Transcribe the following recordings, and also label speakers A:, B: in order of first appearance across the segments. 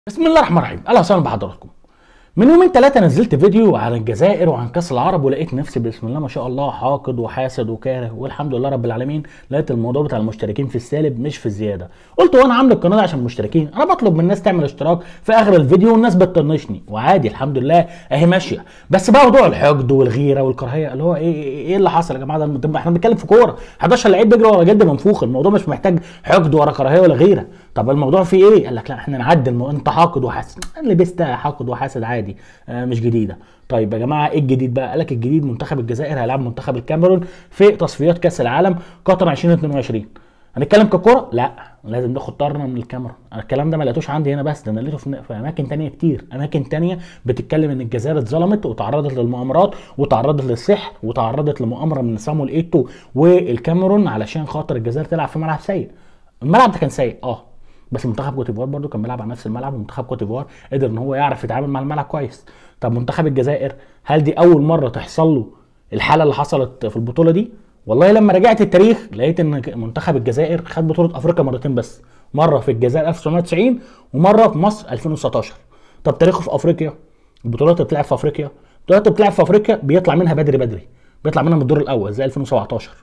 A: بسم الله الرحمن الرحيم اهلا وسهلا بحضراتكم من يومين ثلاثة نزلت فيديو عن الجزائر وعن كأس العرب ولقيت نفسي بسم الله ما شاء الله حاقد وحاسد وكاره والحمد لله رب العالمين لقيت الموضوع بتاع المشتركين في السالب مش في الزيادة قلت وانا عامل القناة دي عشان المشتركين انا بطلب من الناس تعمل اشتراك في اخر الفيديو والناس بتطنشني وعادي الحمد لله اهي ماشية بس بقى موضوع الحقد والغيرة والكراهية اللي هو ايه ايه إيه اللي حصل يا جماعة ده طب احنا بنتكلم في كورة 11 لعيب بيجري ورا جد منفوخ الموضوع مش محتاج حقد ورا كراهية ولا غيرة طب الموضوع فيه ايه؟ قال لك لا احنا نعدل المو... انت حاقد وحاسد لبست حاقد وحاسد عادي آه مش جديده طيب يا جماعه ايه الجديد بقى؟ قال لك الجديد منتخب الجزائر هيلعب منتخب الكاميرون في تصفيات كاس العالم قطر 2022 هنتكلم ككوره؟ لا لازم ناخد طارنا من الكاميرون انا الكلام ده ما لقيتوش عندي هنا بس ده انا لقيته في في اماكن تانية كتير اماكن تانية بتتكلم ان الجزائر اتظلمت وتعرضت للمؤامرات وتعرضت للسحر وتعرضت لمؤامره من سامويل ايتو والكاميرون علشان خاطر الجزائر تلعب في ملعب سيء الملعب ده كان سيء اه بس منتخب كوت ديفوار برده كان بيلعب على نفس الملعب ومنتخب كوت ديفوار قدر ان هو يعرف يتعامل مع الملعب كويس طب منتخب الجزائر هل دي اول مره تحصل له الحاله اللي حصلت في البطوله دي والله لما رجعت التاريخ لقيت ان منتخب الجزائر خد بطوله افريقيا مرتين بس مره في الجزائر 1990 ومره في مصر 2019 طب تاريخه في افريقيا البطولات اللي بتلعب في افريقيا البطولات اللي بتلعب في افريقيا بيطلع منها بدري بدري بيطلع منها من الدور الاول زي 2017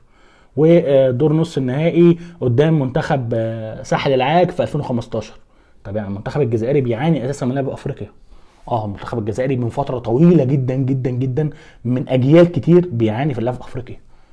A: ودور نص النهائي قدام منتخب ساحل العاج في 2015 طب يعني المنتخب الجزائري بيعاني اساسا من لعب افريقيا اه المنتخب الجزائري من فتره طويله جدا جدا جدا من اجيال كتير بيعاني في اللعب في افريقيا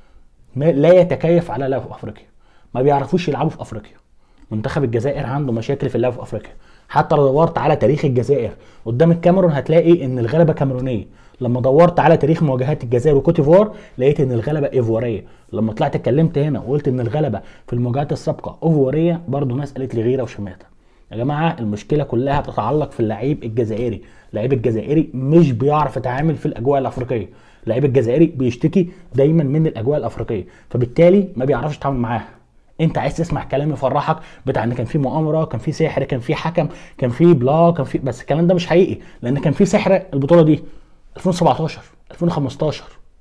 A: لا يتكيف على لعب في افريقيا ما بيعرفوش يلعبوا في افريقيا منتخب الجزائر عنده مشاكل في اللعب في افريقيا حتى لو دورت على تاريخ الجزائر قدام الكاميرون هتلاقي ان الغلبه كاميرونيه لما دورت على تاريخ مواجهات الجزائر وكوتيفوار لقيت ان الغلبه ايفواريه لما طلعت اتكلمت هنا وقلت ان الغلبه في المواجهات السابقه ايفواريه برضه ناس قالت لي غيره وشماته يا جماعه المشكله كلها بتتعلق في اللعيب الجزائري اللعيب الجزائري مش بيعرف يتعامل في الاجواء الافريقيه اللعيب الجزائري بيشتكي دايما من الاجواء الافريقيه فبالتالي ما بيعرفش يتعامل معاها انت عايز تسمع كلام يفرحك بتاع ان كان في مؤامره كان في سحر كان في حكم كان في بلا كان في بس الكلام ده مش حقيقي لان كان في سحر البطوله دي 2017 2015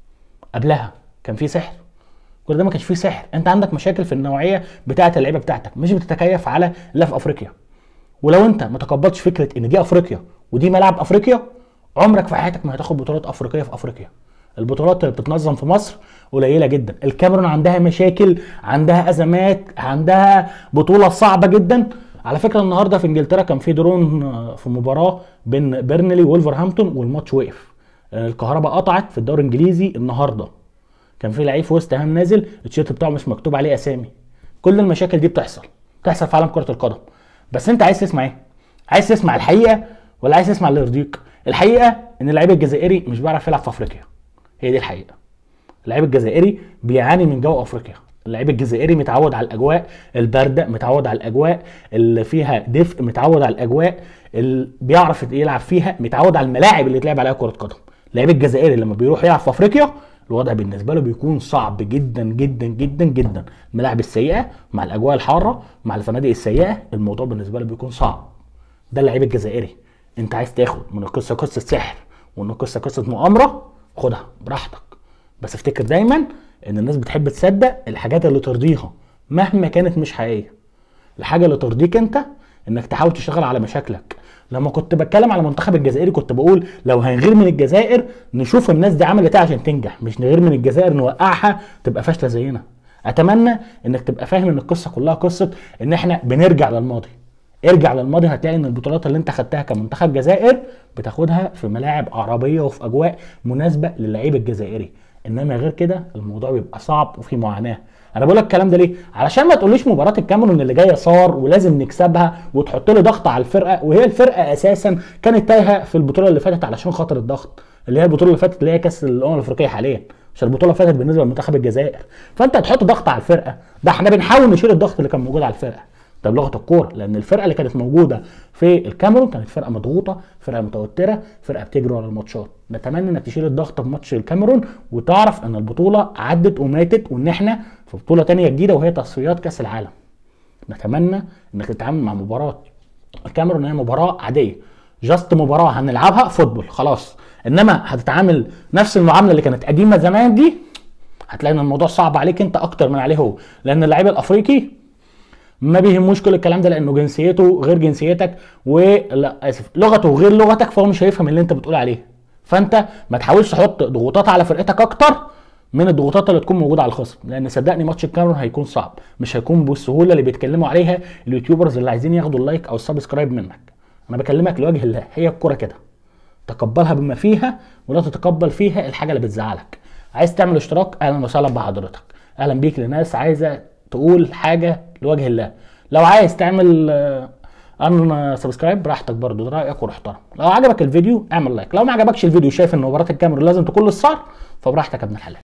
A: قبلها كان في سحر كل ده ما كانش فيه سحر انت عندك مشاكل في النوعيه بتاعه اللعيبه بتاعتك مش بتتكيف على لا في افريقيا ولو انت ما تقبلتش فكره ان دي افريقيا ودي ملعب افريقيا عمرك في حياتك ما هتاخد بطولات افريقيه في افريقيا البطولات اللي بتتنظم في مصر قليله جدا الكاميرون عندها مشاكل عندها ازمات عندها بطوله صعبه جدا على فكره النهارده في انجلترا كان في درون في مباراه بين بيرنلي وولفرهامبتون والماتش وقف الكهرباء قطعت في الدوري الانجليزي النهارده كان في لعيب في وسط هام نازل التيشيرت بتاعه مش مكتوب عليه اسامي كل المشاكل دي بتحصل بتحصل في عالم كره القدم بس انت عايز تسمع ايه عايز تسمع الحقيقه ولا عايز تسمع اللي يرضيك الحقيقه ان اللعيب الجزائري مش بيعرف يلعب في افريقيا هي دي الحقيقه اللعيب الجزائري بيعاني من جو افريقيا اللعيب الجزائري متعود على الاجواء البارده متعود على الاجواء اللي فيها دفء متعود على الاجواء اللي بيعرف يلعب فيها متعود على الملاعب اللي يتلعب عليها كره قدم اللعيب الجزائري لما بيروح يلعب في افريقيا الوضع بالنسبه له بيكون صعب جدا جدا جدا جدا الملاعب السيئه مع الاجواء الحاره مع الفنادق السيئه الموضوع بالنسبه له بيكون صعب ده اللعيب الجزائري انت عايز تاخد من القصه قصه سحر وان القصه قصه مؤامره خدها براحتك بس افتكر دايما ان الناس بتحب تصدق الحاجات اللي ترضيها مهما كانت مش حقيقيه الحاجه اللي ترضيك انت انك تحاول تشتغل على مشاكلك لما كنت بتكلم على المنتخب الجزائري كنت بقول لو هنغير من الجزائر نشوف الناس دي عملت ايه عشان تنجح مش نغير من الجزائر نوقعها تبقى فاشله زينا اتمنى انك تبقى فاهم ان القصه كلها قصه ان احنا بنرجع للماضي ارجع للماضي هتلاقي ان البطولات اللي انت خدتها كمنتخب جزائر بتاخدها في ملاعب عربيه وفي اجواء مناسبه للعيب الجزائري انما غير كده الموضوع بيبقى صعب وفي معاناه انا بقول لك الكلام ده ليه علشان ما تقوليش مباراه الكاميرون اللي جايه صار ولازم نكسبها وتحط لي ضغط على الفرقه وهي الفرقه اساسا كانت تايهه في البطوله اللي فاتت علشان خاطر الضغط اللي هي البطوله اللي فاتت اللي هي كاس الامم الافريقيه حاليا عشان البطوله اللي فاتت بالنسبه لمنتخب الجزائر فانت هتحط ضغط على الفرقه ده احنا بنحاول نشيل الضغط اللي كان موجود على الفرقه ده بلغه الكوره لان الفرقه اللي كانت موجوده في الكاميرون كانت فرقه مضغوطه فرقه متوتره فرقه بتجري ورا الماتشات نتمنى انك تشيل الضغط في ماتش الكاميرون وتعرف ان البطوله عدت وماتت وان احنا في بطوله تانية جديده وهي تصفيات كاس العالم نتمنى انك تتعامل مع مباراه الكاميرون هي مباراه عاديه جاست مباراه هنلعبها فوتبول خلاص انما هتتعامل نفس المعامله اللي كانت قديمه زمان دي هتلاقي ان الموضوع صعب عليك انت اكتر من عليه هو لان اللعيب الافريقي ما بيهموش كل الكلام ده لانه جنسيته غير جنسيتك ولا اسف لغته غير لغتك فهو مش هيفهم اللي انت بتقول عليه فانت ما تحاولش تحط ضغوطات على فرقتك اكتر من الضغوطات اللي تكون موجوده على الخصم لان صدقني ماتش الكاميرون هيكون صعب مش هيكون بالسهوله اللي بيتكلموا عليها اليوتيوبرز اللي عايزين ياخدوا اللايك او السبسكرايب منك انا بكلمك لوجه الله هي الكوره كده تقبلها بما فيها ولا تتقبل فيها الحاجه اللي بتزعلك عايز تعمل اشتراك اهلا وسهلا بحضرتك اهلا بيك لناس عايزه تقول حاجه لوجه الله لو عايز تعمل ان سبسكرايب براحتك برضو ده رايك ومحترم لو عجبك الفيديو اعمل لايك لو ما عجبكش الفيديو شايف ان مباراه الكاميرون لازم تكون للصار فبراحتك يا ابن الحلال